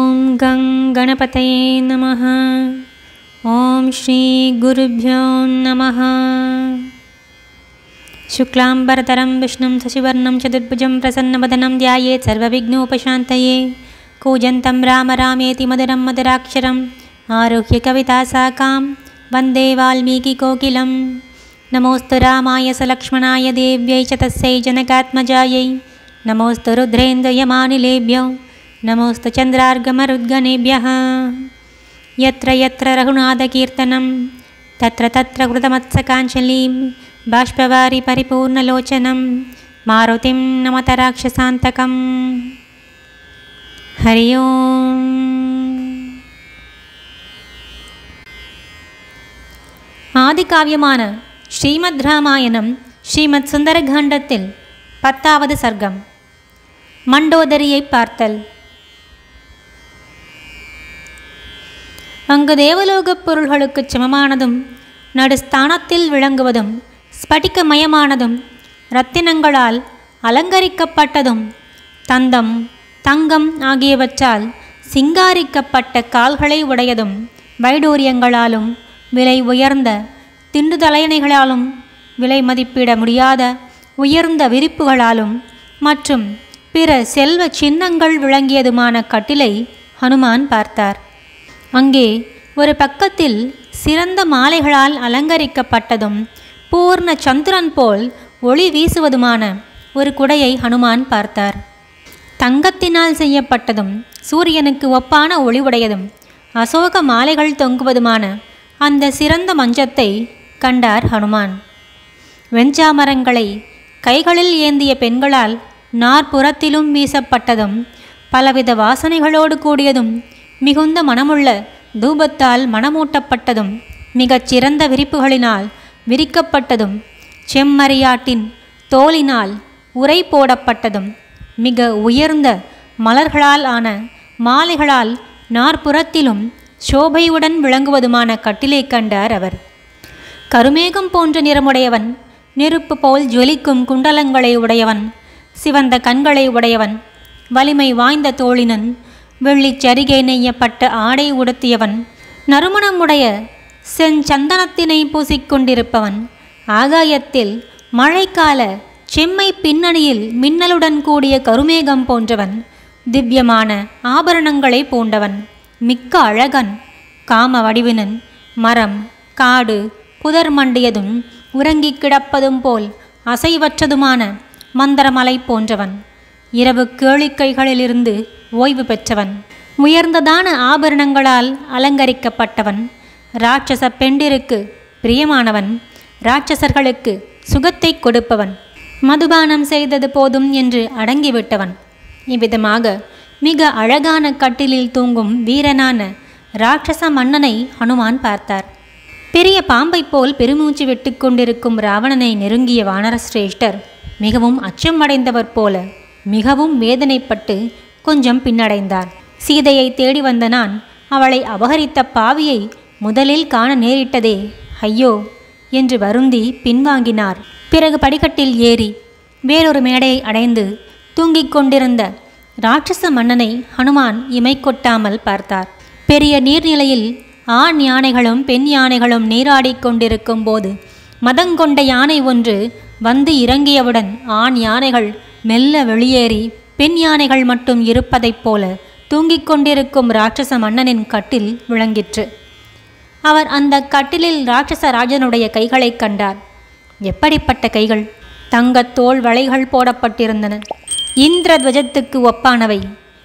ॐ गं गणपतये नमः ॐ श्रीगुरुभ्यो नमः शुक्लाम्बरतरं विष्णुं शशिवर्णं चतुर्भुजं प्रसन्नवदनं ध्यायेत् सर्वविघ्नोपशान्तये कूजन्तं राम रामेति मधुरं मधुराक्षरम् आरुह्य कवितासाकां वन्दे वाल्मीकिकोकिलं नमोऽस्तु रामाय सलक्ष्मणाय देव्यै च तस्यै जनकात्मजायै नमोऽस्तु रुद्रेन्द्रयमानिलेभ्यो नमोऽस्तु चन्द्रार्गमरुद्गणेभ्यः यत्र यत्र रघुनाथकीर्तनं तत्र तत्र कृतमत्सकाञ्जलिं बाष्पवारि परिपूर्णलोचनं मारुतिं नमत राक्षसान्तकम् हरि ओम् ஆதிகாவியமான ஸ்ரீமத் ராமாயணம் ஸ்ரீமத் சுந்தரகாண்டத்தில் பத்தாவது சர்க்கம் மண்டோதரியை பார்த்தல் அங்கு தேவலோகப் பொருள்களுக்குச் சமமானதும் நடுஸ்தானத்தில் விளங்குவதும் ஸ்படிகமயமானதும் இரத்தினங்களால் அலங்கரிக்கப்பட்டதும் தந்தம் தங்கம் ஆகியவற்றால் சிங்காரிக்கப்பட்ட கால்களை உடையதும் வைடூரியங்களாலும் விலை உயர்ந்த திண்டுதலையணைகளாலும் விலை மதிப்பிட முடியாத உயர்ந்த விரிப்புகளாலும் மற்றும் பிற செல்வ சின்னங்கள் விளங்கியதுமான கட்டிலை ஹனுமான் பார்த்தார் அங்கே ஒரு பக்கத்தில் சிறந்த மாலைகளால் அலங்கரிக்கப்பட்டதும் பூர்ண சந்திரன் போல் ஒளி வீசுவதுமான ஒரு குடையை ஹனுமான் பார்த்தார் தங்கத்தினால் செய்யப்பட்டதும் சூரியனுக்கு ஒப்பான ஒளி உடையதும் அசோக மாலைகள் தொங்குவதுமான அந்த சிறந்த மஞ்சத்தை கண்டார் ஹனுமான் வெஞ்சாமரங்களை கைகளில் ஏந்திய பெண்களால் நாற்புறத்திலும் வீசப்பட்டதும் பலவித வாசனைகளோடு கூடியதும் மிகுந்த மனமுள்ள தூபத்தால் மணமூட்டப்பட்டதும் மிகச் சிறந்த விரிப்புகளினால் விரிக்கப்பட்டதும் செம்மறியாட்டின் தோலினால் உரை போடப்பட்டதும் மிக உயர்ந்த மலர்களால் ஆன மாலைகளால் நாற்புறத்திலும் சோபையுடன் விளங்குவதுமான கட்டிலை கண்டார் அவர் கருமேகம் போன்ற நிறமுடையவன் நெருப்பு போல் ஜொலிக்கும் குண்டலங்களை உடையவன் சிவந்த கண்களை உடையவன் வலிமை வாய்ந்த தோழினன் வெள்ளிச் சரிகை நெய்யப்பட்ட ஆடை உடுத்தியவன் நறுமணமுடைய செஞ்சந்தனத்தினை பூசிக்கொண்டிருப்பவன் ஆகாயத்தில் மழைக்கால செம்மை பின்னணியில் மின்னலுடன் கூடிய கருமேகம் போன்றவன் திவ்யமான ஆபரணங்களை பூண்டவன் மிக்க அழகன் காம வடிவினன் மரம் காடு புதர் மண்டியதும் உறங்கிக் கிடப்பதும் போல் அசைவற்றதுமான மந்தரமலை போன்றவன் இரவு கேளிக்கைகளிலிருந்து ஓய்வு பெற்றவன் உயர்ந்ததான ஆபரணங்களால் அலங்கரிக்கப்பட்டவன் இராட்சச பெண்டிருக்கு பிரியமானவன் இராட்சசர்களுக்கு சுகத்தை கொடுப்பவன் மதுபானம் செய்தது போதும் என்று அடங்கிவிட்டவன் இவ்விதமாக மிக அழகான கட்டிலில் தூங்கும் வீரனான இராட்சச மன்னனை ஹனுமான் பார்த்தார் பெரிய பாம்பைப் போல் பெருமூச்சு விட்டு கொண்டிருக்கும் ராவணனை நெருங்கிய வானரசிரேஷ்டர் மிகவும் அச்சம் அடைந்தவர் போல மிகவும் வேதனைப்பட்டு கொஞ்சம் பின்னடைந்தார் சீதையை தேடி வந்த நான் அவளை அபகரித்த பாவியை முதலில் காண நேரிட்டதே ஐயோ என்று வருந்தி பின்வாங்கினார் பிறகு படிக்கட்டில் ஏறி வேறொரு மேடையை அடைந்து தூங்கிக் கொண்டிருந்த ராட்சச மன்னனை ஹனுமான் இமை கொட்டாமல் பார்த்தார் பெரிய நீர்நிலையில் ஆண் யானைகளும் பெண் யானைகளும் நீராடிக் கொண்டிருக்கும் போது மதங்கொண்ட யானை ஒன்று வந்து இறங்கியவுடன் ஆண் யானைகள் மெல்ல வெளியேறி பெண் யானைகள் மட்டும் இருப்பதைப் போல தூங்கிக் கொண்டிருக்கும் ராட்சச மன்னனின் கட்டில் விளங்கிற்று அவர் அந்த கட்டிலில் ராட்சச ராஜனுடைய கைகளை கண்டார் எப்படிப்பட்ட கைகள் தங்கத் தோல் வளைகள் போடப்பட்டிருந்தன இந்திர துவஜத்துக்கு ஒப்பானவை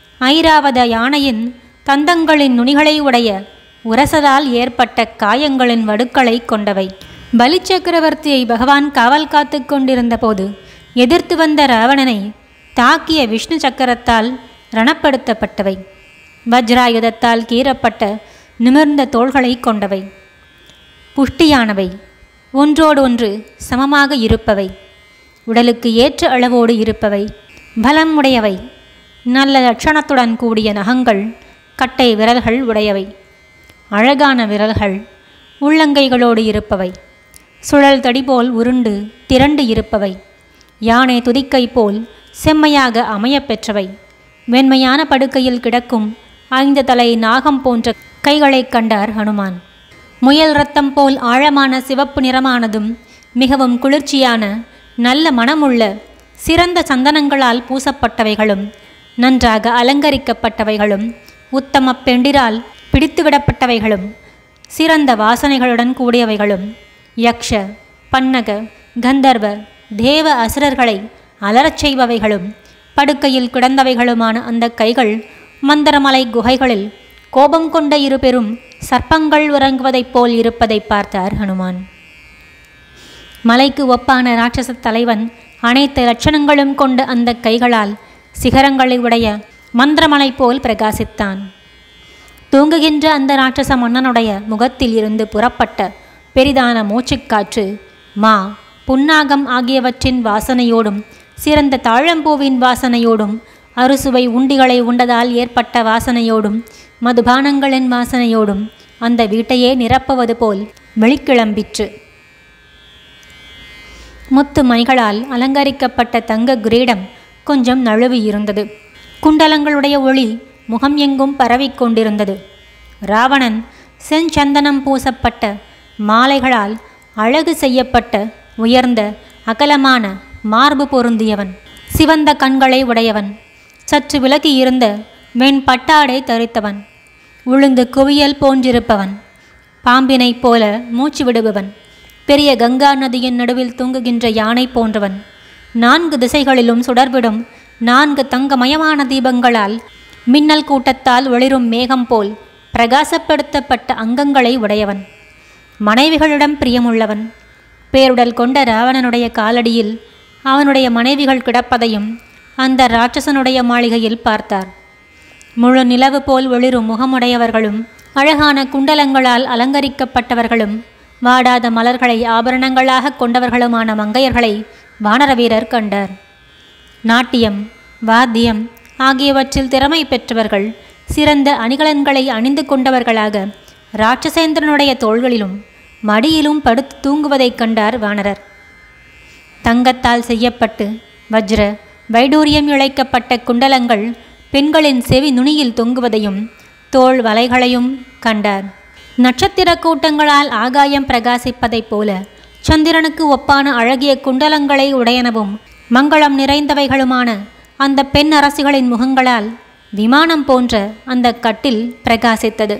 ஐராவத யானையின் தந்தங்களின் நுனிகளை உடைய உரசதால் ஏற்பட்ட காயங்களின் வடுக்களை கொண்டவை பலி சக்கரவர்த்தியை பகவான் காவல் காத்து கொண்டிருந்த போது எதிர்த்து வந்த ராவணனை தாக்கிய விஷ்ணு சக்கரத்தால் ரணப்படுத்தப்பட்டவை வஜ்ராயுதத்தால் கீறப்பட்ட நிமிர்ந்த தோள்களை கொண்டவை புஷ்டியானவை ஒன்றோடு ஒன்று சமமாக இருப்பவை உடலுக்கு ஏற்ற அளவோடு இருப்பவை பலம் உடையவை நல்ல லட்சணத்துடன் கூடிய நகங்கள் கட்டை விரல்கள் உடையவை அழகான விரல்கள் உள்ளங்கைகளோடு இருப்பவை சுழல் தடி போல் உருண்டு திரண்டு இருப்பவை யானை துதிக்கை போல் செம்மையாக அமையப் பெற்றவை வெண்மையான படுக்கையில் கிடக்கும் ஐந்து தலை நாகம் போன்ற கைகளைக் கண்டார் ஹனுமான் முயல் ரத்தம் போல் ஆழமான சிவப்பு நிறமானதும் மிகவும் குளிர்ச்சியான நல்ல மனமுள்ள சிறந்த சந்தனங்களால் பூசப்பட்டவைகளும் நன்றாக அலங்கரிக்கப்பட்டவைகளும் உத்தம பெண்டிரால் பிடித்துவிடப்பட்டவைகளும் சிறந்த வாசனைகளுடன் கூடியவைகளும் யக்ஷ பன்னக கந்தர்வ தேவ அசுரர்களை அலறச் செய்பவைகளும் படுக்கையில் கிடந்தவைகளுமான அந்த கைகள் மந்தரமலை குகைகளில் கோபம் கொண்ட இரு பெரும் சர்ப்பங்கள் உறங்குவதைப் போல் இருப்பதை பார்த்தார் ஹனுமான் மலைக்கு ஒப்பான ராட்சச தலைவன் அனைத்து லட்சணங்களும் கொண்ட அந்த கைகளால் சிகரங்களை உடைய மந்திரமலை போல் பிரகாசித்தான் தூங்குகின்ற அந்த ராட்சச மன்னனுடைய முகத்தில் இருந்து புறப்பட்ட பெரிதான மூச்சுக்காற்று மா புன்னாகம் ஆகியவற்றின் வாசனையோடும் சிறந்த தாழம்பூவின் வாசனையோடும் அறுசுவை உண்டிகளை உண்டதால் ஏற்பட்ட வாசனையோடும் மதுபானங்களின் வாசனையோடும் அந்த வீட்டையே நிரப்புவது போல் வெளிக்கிளம்பிற்று முத்து மணிகளால் அலங்கரிக்கப்பட்ட தங்க கிரீடம் கொஞ்சம் நழுவி இருந்தது குண்டலங்களுடைய ஒளி முகம் எங்கும் பரவிக் கொண்டிருந்தது ராவணன் செஞ்சந்தனம் பூசப்பட்ட மாலைகளால் அழகு செய்யப்பட்ட உயர்ந்த அகலமான மார்பு பொருந்தியவன் சிவந்த கண்களை உடையவன் சற்று விலகி இருந்த வெண் பட்டாடை தரித்தவன் உளுந்து குவியல் போன்றிருப்பவன் பாம்பினைப் போல மூச்சு விடுபவன் பெரிய கங்கா நதியின் நடுவில் தூங்குகின்ற யானை போன்றவன் நான்கு திசைகளிலும் சுடர்விடும் நான்கு தங்கமயமான தீபங்களால் மின்னல் கூட்டத்தால் ஒளிரும் மேகம் போல் பிரகாசப்படுத்தப்பட்ட அங்கங்களை உடையவன் மனைவிகளிடம் பிரியமுள்ளவன் பேருடல் கொண்ட ராவணனுடைய காலடியில் அவனுடைய மனைவிகள் கிடப்பதையும் அந்த ராட்சசனுடைய மாளிகையில் பார்த்தார் முழு நிலவு போல் ஒளிரும் முகமுடையவர்களும் அழகான குண்டலங்களால் அலங்கரிக்கப்பட்டவர்களும் வாடாத மலர்களை ஆபரணங்களாக கொண்டவர்களுமான மங்கையர்களை வானரவீரர் கண்டார் நாட்டியம் வாத்தியம் ஆகியவற்றில் திறமை பெற்றவர்கள் சிறந்த அணிகலன்களை அணிந்து கொண்டவர்களாக ராட்சசேந்திரனுடைய தோள்களிலும் மடியிலும் படுத்து தூங்குவதைக் கண்டார் வானரர் தங்கத்தால் செய்யப்பட்டு வஜ்ர வைடூரியம் இழைக்கப்பட்ட குண்டலங்கள் பெண்களின் செவி நுனியில் தொங்குவதையும் தோள் வலைகளையும் கண்டார் நட்சத்திர கூட்டங்களால் ஆகாயம் பிரகாசிப்பதைப் போல சந்திரனுக்கு ஒப்பான அழகிய குண்டலங்களை உடையனவும் மங்களம் நிறைந்தவைகளுமான அந்த பெண் அரசிகளின் முகங்களால் விமானம் போன்ற அந்த கட்டில் பிரகாசித்தது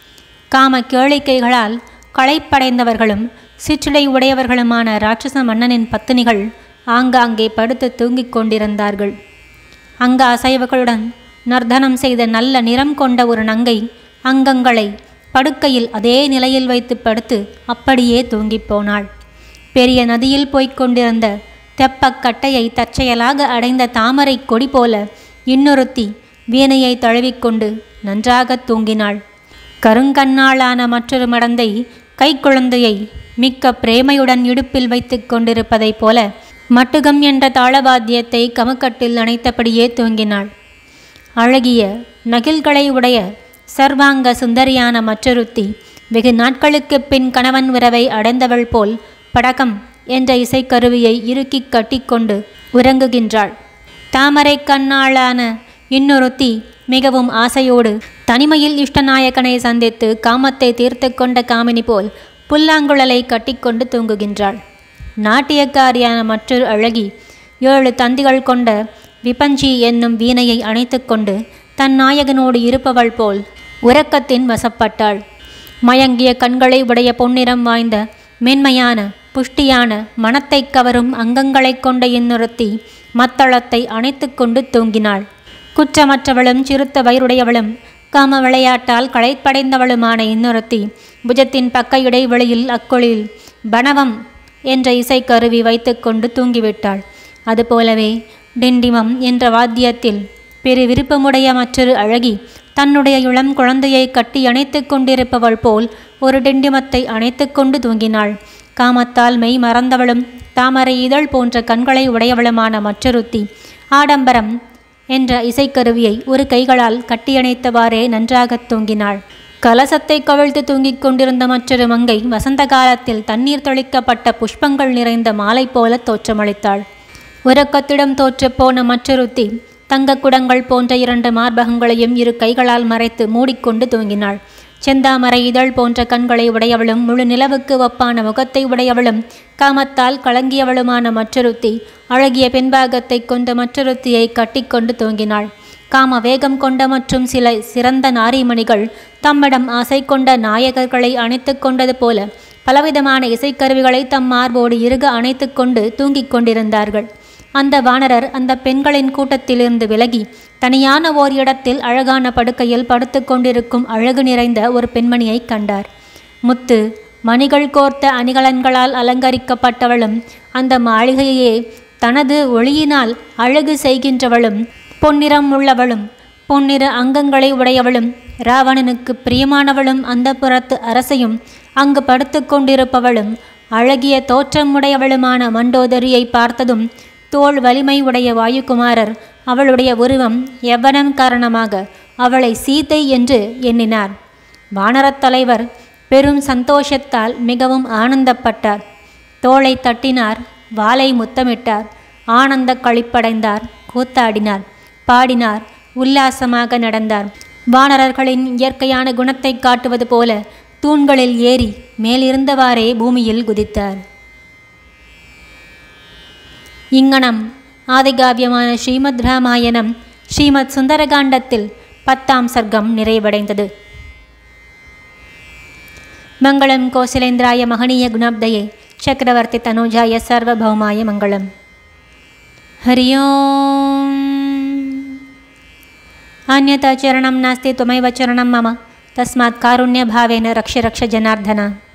காம கேளிக்கைகளால் களைப்படைந்தவர்களும் சிற்றிடை உடையவர்களுமான ராட்சச மன்னனின் பத்தினிகள் ஆங்காங்கே படுத்து தூங்கிக் கொண்டிருந்தார்கள் அங்க அசைவுகளுடன் நர்த்தனம் செய்த நல்ல நிறம் கொண்ட ஒரு நங்கை அங்கங்களை படுக்கையில் அதே நிலையில் வைத்து படுத்து அப்படியே தூங்கிப் போனாள் பெரிய நதியில் போய்க் கொண்டிருந்த தெப்பக் கட்டையை தற்செயலாக அடைந்த தாமரை கொடி போல இன்னொருத்தி வீணையை தழுவிக்கொண்டு நன்றாக தூங்கினாள் கருங்கண்ணாளான மற்றொரு மடந்தை கைக்குழந்தையை மிக்க பிரேமையுடன் இடுப்பில் வைத்துக் கொண்டிருப்பதைப் போல மட்டுகம் என்ற தாளவாத்தியத்தை கமுக்கட்டில் அணைத்தபடியே தூங்கினாள் அழகிய நகில்களை உடைய சர்வாங்க சுந்தரியான மற்றொருத்தி வெகு நாட்களுக்குப் பின் கணவன் உறவை அடைந்தவள் போல் படகம் என்ற இசைக்கருவியை இறுக்கிக் கட்டிக்கொண்டு உறங்குகின்றாள் தாமரை கண்ணாளான இன்னொருத்தி மிகவும் ஆசையோடு தனிமையில் இஷ்டநாயகனை சந்தித்து காமத்தை தீர்த்து கொண்ட காமினி போல் புல்லாங்குழலை கட்டிக்கொண்டு தூங்குகின்றாள் நாட்டியக்காரியான மற்றொரு அழகி ஏழு தந்திகள் கொண்ட விபஞ்சி என்னும் வீணையை அணைத்துக்கொண்டு தன் நாயகனோடு இருப்பவள் போல் உறக்கத்தின் வசப்பட்டாள் மயங்கிய கண்களை உடைய பொன்னிறம் வாய்ந்த மென்மையான புஷ்டியான மனத்தை கவரும் அங்கங்களைக் கொண்ட இன்னொருத்தி மத்தளத்தை அணைத்துக்கொண்டு தூங்கினாள் குற்றமற்றவளும் சிறுத்த வயிறுடையவளும் காம விளையாட்டால் களைப்படைந்தவளுமான இன்னொருத்தி புஜத்தின் பக்க இடைவெளியில் அக்கொழில் பணவம் என்ற இசைக்கருவி வைத்துக்கொண்டு தூங்கிவிட்டாள் அதுபோலவே டிண்டிமம் என்ற வாத்தியத்தில் பெரு விருப்பமுடைய மற்றொரு அழகி தன்னுடைய இளம் குழந்தையை கட்டி அணைத்துக் கொண்டிருப்பவள் போல் ஒரு டிண்டிமத்தை அணைத்துக்கொண்டு தூங்கினாள் காமத்தால் மெய் மறந்தவளும் தாமரை இதழ் போன்ற கண்களை உடையவளுமான மற்றொருத்தி ஆடம்பரம் என்ற இசைக்கருவியை ஒரு கைகளால் கட்டியணைத்தவாறே நன்றாகத் தூங்கினாள் கலசத்தை கவிழ்த்து தூங்கிக் கொண்டிருந்த மற்றொரு மங்கை வசந்த காலத்தில் தண்ணீர் தெளிக்கப்பட்ட புஷ்பங்கள் நிறைந்த மாலை போல தோற்றமளித்தாள் உறக்கத்திடம் தோற்றுப் போன மற்றொருத்தி தங்கக் குடங்கள் போன்ற இரண்டு மார்பகங்களையும் இரு கைகளால் மறைத்து மூடிக்கொண்டு தூங்கினாள் செந்தாமரை இதழ் போன்ற கண்களை உடையவளும் முழு நிலவுக்கு ஒப்பான முகத்தை உடையவளும் காமத்தால் கலங்கியவளுமான மற்றொருத்தி அழகிய பெண்பாகத்தை கொண்ட மற்றொருத்தியை கட்டிக்கொண்டு தூங்கினாள் காம வேகம் கொண்ட மற்றும் சில சிறந்த நாரிமணிகள் தம்மிடம் ஆசை கொண்ட நாயகர்களை அணைத்து கொண்டது போல பலவிதமான இசைக்கருவிகளை தம் மார்போடு இறுக அணைத்து கொண்டு தூங்கிக் கொண்டிருந்தார்கள் அந்த வானரர் அந்த பெண்களின் கூட்டத்திலிருந்து விலகி தனியான ஓர் இடத்தில் அழகான படுக்கையில் படுத்து கொண்டிருக்கும் அழகு நிறைந்த ஒரு பெண்மணியை கண்டார் முத்து மணிகள் கோர்த்த அணிகலன்களால் அலங்கரிக்கப்பட்டவளும் அந்த மாளிகையே தனது ஒளியினால் அழகு செய்கின்றவளும் பொன்னிறம் உள்ளவளும் பொன்னிற அங்கங்களை உடையவளும் ராவணனுக்கு பிரியமானவளும் அந்த புறத்து அரசையும் அங்கு படுத்து கொண்டிருப்பவளும் அழகிய தோற்றமுடையவளுமான மண்டோதரியை பார்த்ததும் தோல் வலிமை உடைய வாயுகுமாரர் அவளுடைய உருவம் எவ்வனம் காரணமாக அவளை சீதை என்று எண்ணினார் வானரத் தலைவர் பெரும் சந்தோஷத்தால் மிகவும் ஆனந்தப்பட்டார் தோளை தட்டினார் வாளை முத்தமிட்டார் ஆனந்த களிப்படைந்தார் கூத்தாடினார் பாடினார் உல்லாசமாக நடந்தார் வானரர்களின் இயற்கையான குணத்தை காட்டுவது போல தூண்களில் ஏறி மேலிருந்தவாறே பூமியில் குதித்தார் இங்கனம் ஆதிகாவியமான ஸ்ரீமத் ராமாயணம் ஸ்ரீமத் சுந்தரகாண்டத்தில் பத்தாம் சர்க்கம் நிறைவடைந்தது மங்களம் கோசலேந்திராய மகனீய குணாப்தயே சக்கரவர்த்தி தனோஜாய சர்வபௌமாய மங்களம் हरि ओम् अन्यथा चरणं नास्ति त्वमेव चरणं मम तस्मात् कारुण्यभावेन रक्ष रक्ष जनार्दन